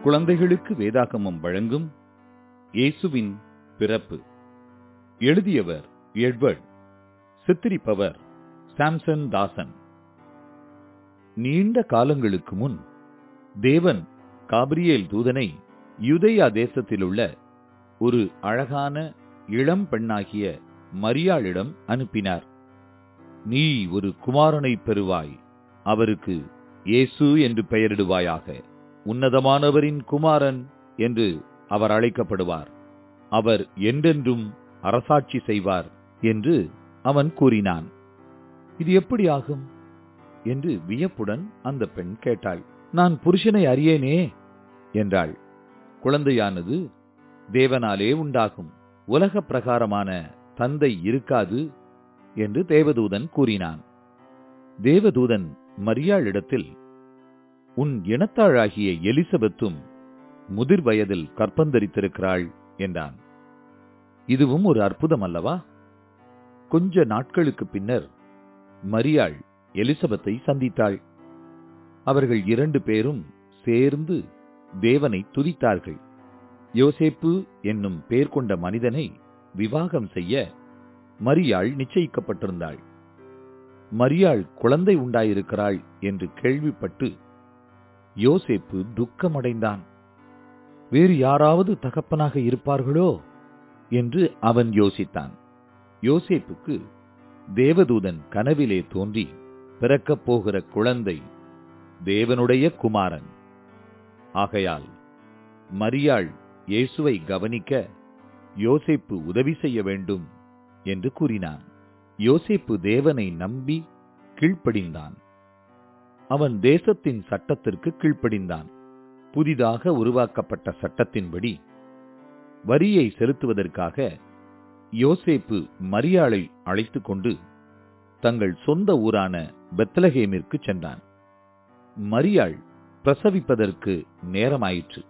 குழந்தைகளுக்கு வேதாகமம் வழங்கும் இயேசுவின் பிறப்பு எழுதியவர் எட்வர்ட் சித்தரிப்பவர் சாம்சன் தாசன் நீண்ட காலங்களுக்கு முன் தேவன் காபிரியேல் தூதனை யூதேயா தேசத்திலுள்ள ஒரு அழகான இளம் பெண்ணாகிய மரியாளிடம் அனுப்பினார் நீ ஒரு குமாரனை பெறுவாய் அவருக்கு இயேசு என்று பெயரிடுவாயாக உன்னதமானவரின் குமாரன் என்று அவர் அழைக்கப்படுவார் அவர் என்றென்றும் அரசாட்சி செய்வார் என்று அவன் கூறினான் இது எப்படி ஆகும் என்று வியப்புடன் அந்த பெண் கேட்டாள் நான் புருஷனை அறியேனே என்றாள் குழந்தையானது தேவனாலே உண்டாகும் உலக பிரகாரமான தந்தை இருக்காது என்று தேவதூதன் கூறினான் தேவதூதன் மரியாளிடத்தில் உன் இனத்தாழாகிய எலிசபெத்தும் முதிர் வயதில் கற்பந்தரித்திருக்கிறாள் என்றான் இதுவும் ஒரு அற்புதம் அல்லவா கொஞ்ச நாட்களுக்கு பின்னர் மரியாள் எலிசபெத்தை சந்தித்தாள் அவர்கள் இரண்டு பேரும் சேர்ந்து தேவனை துதித்தார்கள் யோசேப்பு என்னும் பேர் கொண்ட மனிதனை விவாகம் செய்ய மரியாள் நிச்சயிக்கப்பட்டிருந்தாள் மரியாள் குழந்தை உண்டாயிருக்கிறாள் என்று கேள்விப்பட்டு யோசேப்பு துக்கமடைந்தான் வேறு யாராவது தகப்பனாக இருப்பார்களோ என்று அவன் யோசித்தான் யோசேப்புக்கு தேவதூதன் கனவிலே தோன்றி பிறக்கப் போகிற குழந்தை தேவனுடைய குமாரன் ஆகையால் மரியாள் இயேசுவை கவனிக்க யோசேப்பு உதவி செய்ய வேண்டும் என்று கூறினான் யோசேப்பு தேவனை நம்பி கீழ்ப்படிந்தான் அவன் தேசத்தின் சட்டத்திற்கு கீழ்ப்படிந்தான் புதிதாக உருவாக்கப்பட்ட சட்டத்தின்படி வரியை செலுத்துவதற்காக யோசேப்பு மரியாளை அழைத்துக் கொண்டு தங்கள் சொந்த ஊரான பெத்லஹேமிற்கு சென்றான் மரியாள் பிரசவிப்பதற்கு நேரமாயிற்று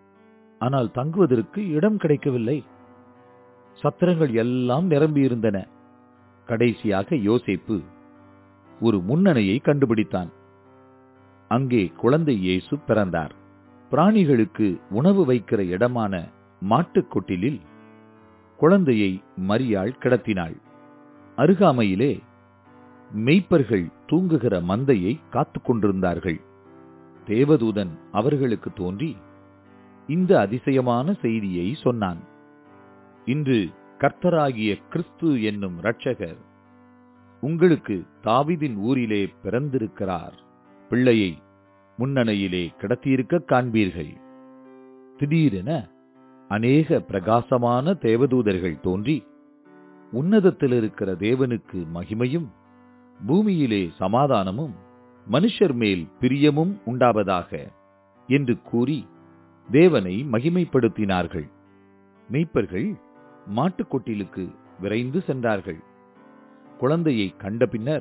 ஆனால் தங்குவதற்கு இடம் கிடைக்கவில்லை சத்திரங்கள் எல்லாம் நிரம்பியிருந்தன கடைசியாக யோசேப்பு ஒரு முன்னணையை கண்டுபிடித்தான் அங்கே குழந்தை இயேசு பிறந்தார் பிராணிகளுக்கு உணவு வைக்கிற இடமான மாட்டுக்கொட்டிலில் குழந்தையை மரியாள் கிடத்தினாள் அருகாமையிலே மெய்ப்பர்கள் தூங்குகிற மந்தையை காத்துக் கொண்டிருந்தார்கள் தேவதூதன் அவர்களுக்கு தோன்றி இந்த அதிசயமான செய்தியை சொன்னான் இன்று கர்த்தராகிய கிறிஸ்து என்னும் இரட்சகர் உங்களுக்கு தாவிதின் ஊரிலே பிறந்திருக்கிறார் பிள்ளையை முன்னணையிலே கிடத்தியிருக்க காண்பீர்கள் திடீரென அநேக பிரகாசமான தேவதூதர்கள் தோன்றி உன்னதத்தில் இருக்கிற தேவனுக்கு மகிமையும் பூமியிலே சமாதானமும் மனுஷர் மேல் பிரியமும் உண்டாவதாக என்று கூறி தேவனை மகிமைப்படுத்தினார்கள் மெய்ப்பர்கள் மாட்டுக்கொட்டிலுக்கு விரைந்து சென்றார்கள் குழந்தையை கண்ட பின்னர்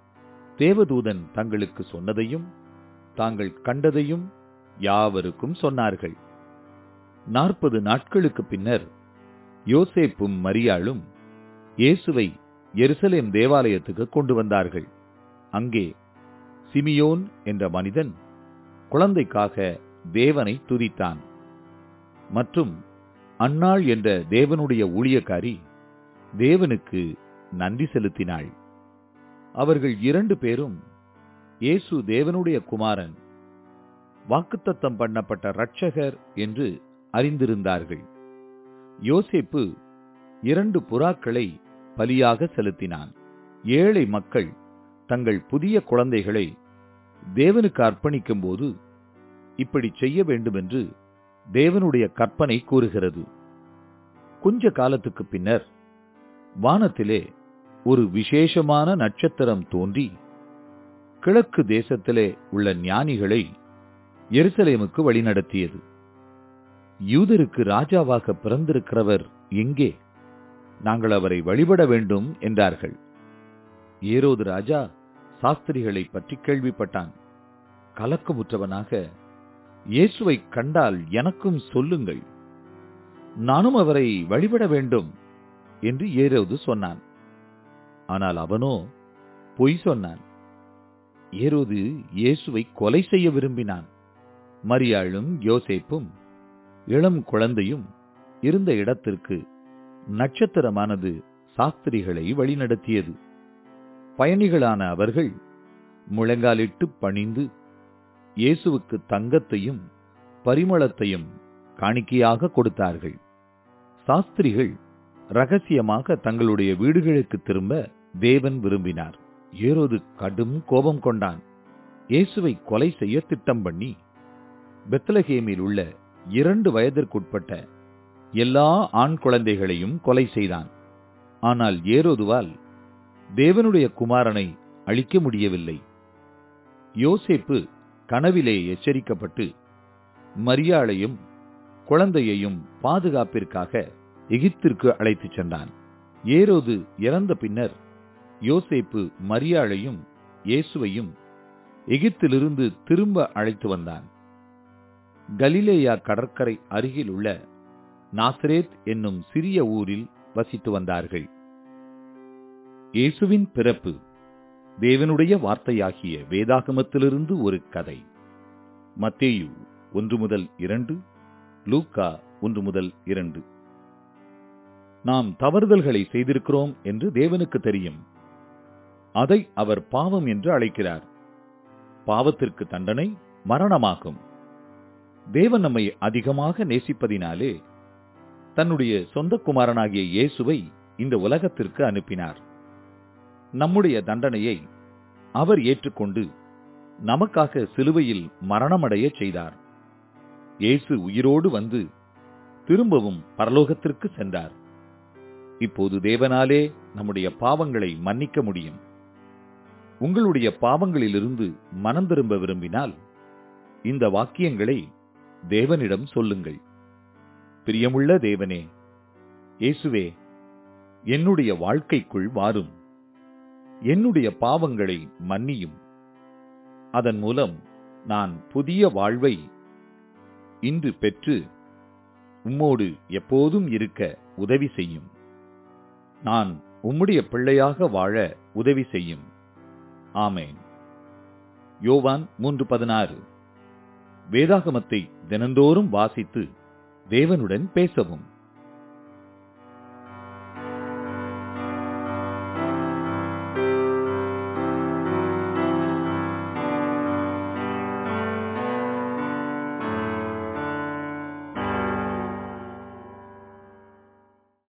தேவதூதன் தங்களுக்கு சொன்னதையும் தாங்கள் கண்டதையும் யாவருக்கும் சொன்னார்கள் நாற்பது நாட்களுக்கு பின்னர் யோசேப்பும் மரியாளும் இயேசுவை எருசலேம் தேவாலயத்துக்கு கொண்டு வந்தார்கள் அங்கே சிமியோன் என்ற மனிதன் குழந்தைக்காக தேவனை துதித்தான் மற்றும் அன்னாள் என்ற தேவனுடைய ஊழியக்காரி தேவனுக்கு நன்றி செலுத்தினாள் அவர்கள் இரண்டு பேரும் இயேசு தேவனுடைய குமாரன் வாக்குத்தத்தம் பண்ணப்பட்ட இரட்சகர் என்று அறிந்திருந்தார்கள் யோசேப்பு இரண்டு புறாக்களை பலியாக செலுத்தினான் ஏழை மக்கள் தங்கள் புதிய குழந்தைகளை தேவனுக்கு அர்ப்பணிக்கும் போது இப்படி செய்ய வேண்டுமென்று தேவனுடைய கற்பனை கூறுகிறது கொஞ்ச காலத்துக்கு பின்னர் வானத்திலே ஒரு விசேஷமான நட்சத்திரம் தோன்றி கிழக்கு தேசத்திலே உள்ள ஞானிகளை எருசலேமுக்கு வழிநடத்தியது யூதருக்கு ராஜாவாக பிறந்திருக்கிறவர் எங்கே நாங்கள் அவரை வழிபட வேண்டும் என்றார்கள் ஏரோது ராஜா சாஸ்திரிகளை பற்றி கேள்விப்பட்டான் கலக்கமுற்றவனாக இயேசுவை கண்டால் எனக்கும் சொல்லுங்கள் நானும் அவரை வழிபட வேண்டும் என்று ஏரோது சொன்னான் ஆனால் அவனோ பொய் சொன்னான் ஏரோது இயேசுவை கொலை செய்ய விரும்பினான் மரியாளும் யோசேப்பும் இளம் குழந்தையும் இருந்த இடத்திற்கு நட்சத்திரமானது சாஸ்திரிகளை வழிநடத்தியது பயணிகளான அவர்கள் முழங்காலிட்டு பணிந்து இயேசுவுக்கு தங்கத்தையும் பரிமளத்தையும் காணிக்கையாக கொடுத்தார்கள் சாஸ்திரிகள் ரகசியமாக தங்களுடைய வீடுகளுக்கு திரும்ப தேவன் விரும்பினார் ஏரோது கடும் கோபம் கொண்டான் இயேசுவை கொலை செய்ய திட்டம் பண்ணி பெத்லகேமில் உள்ள இரண்டு வயதிற்குட்பட்ட எல்லா ஆண் குழந்தைகளையும் கொலை செய்தான் ஆனால் ஏரோதுவால் தேவனுடைய குமாரனை அழிக்க முடியவில்லை யோசேப்பு கனவிலே எச்சரிக்கப்பட்டு மரியாளையும் குழந்தையையும் பாதுகாப்பிற்காக எகிப்திற்கு அழைத்துச் சென்றான் ஏரோது இறந்த பின்னர் யோசேப்பு மரியாளையும் இயேசுவையும் எகிப்திலிருந்து திரும்ப அழைத்து வந்தான் கலிலேயா கடற்கரை அருகில் உள்ள நாசரேத் என்னும் சிறிய ஊரில் வசித்து வந்தார்கள் இயேசுவின் பிறப்பு தேவனுடைய வார்த்தையாகிய வேதாகமத்திலிருந்து ஒரு கதை மத்தேயு ஒன்று முதல் இரண்டு லூக்கா ஒன்று முதல் இரண்டு நாம் தவறுதல்களை செய்திருக்கிறோம் என்று தேவனுக்கு தெரியும் அதை அவர் பாவம் என்று அழைக்கிறார் பாவத்திற்கு தண்டனை மரணமாகும் தேவன் நம்மை அதிகமாக நேசிப்பதினாலே தன்னுடைய சொந்த குமாரனாகிய இயேசுவை இந்த உலகத்திற்கு அனுப்பினார் நம்முடைய தண்டனையை அவர் ஏற்றுக்கொண்டு நமக்காக சிலுவையில் மரணமடைய செய்தார் இயேசு உயிரோடு வந்து திரும்பவும் பரலோகத்திற்கு சென்றார் இப்போது தேவனாலே நம்முடைய பாவங்களை மன்னிக்க முடியும் உங்களுடைய பாவங்களிலிருந்து மனம் திரும்ப விரும்பினால் இந்த வாக்கியங்களை தேவனிடம் சொல்லுங்கள் பிரியமுள்ள தேவனே இயேசுவே என்னுடைய வாழ்க்கைக்குள் வாரும் என்னுடைய பாவங்களை மன்னியும் அதன் மூலம் நான் புதிய வாழ்வை இன்று பெற்று உம்மோடு எப்போதும் இருக்க உதவி செய்யும் நான் உம்முடைய பிள்ளையாக வாழ உதவி செய்யும் ஆமேன் யோவான் மூன்று பதினாறு வேதாகமத்தை தினந்தோறும் வாசித்து தேவனுடன் பேசவும்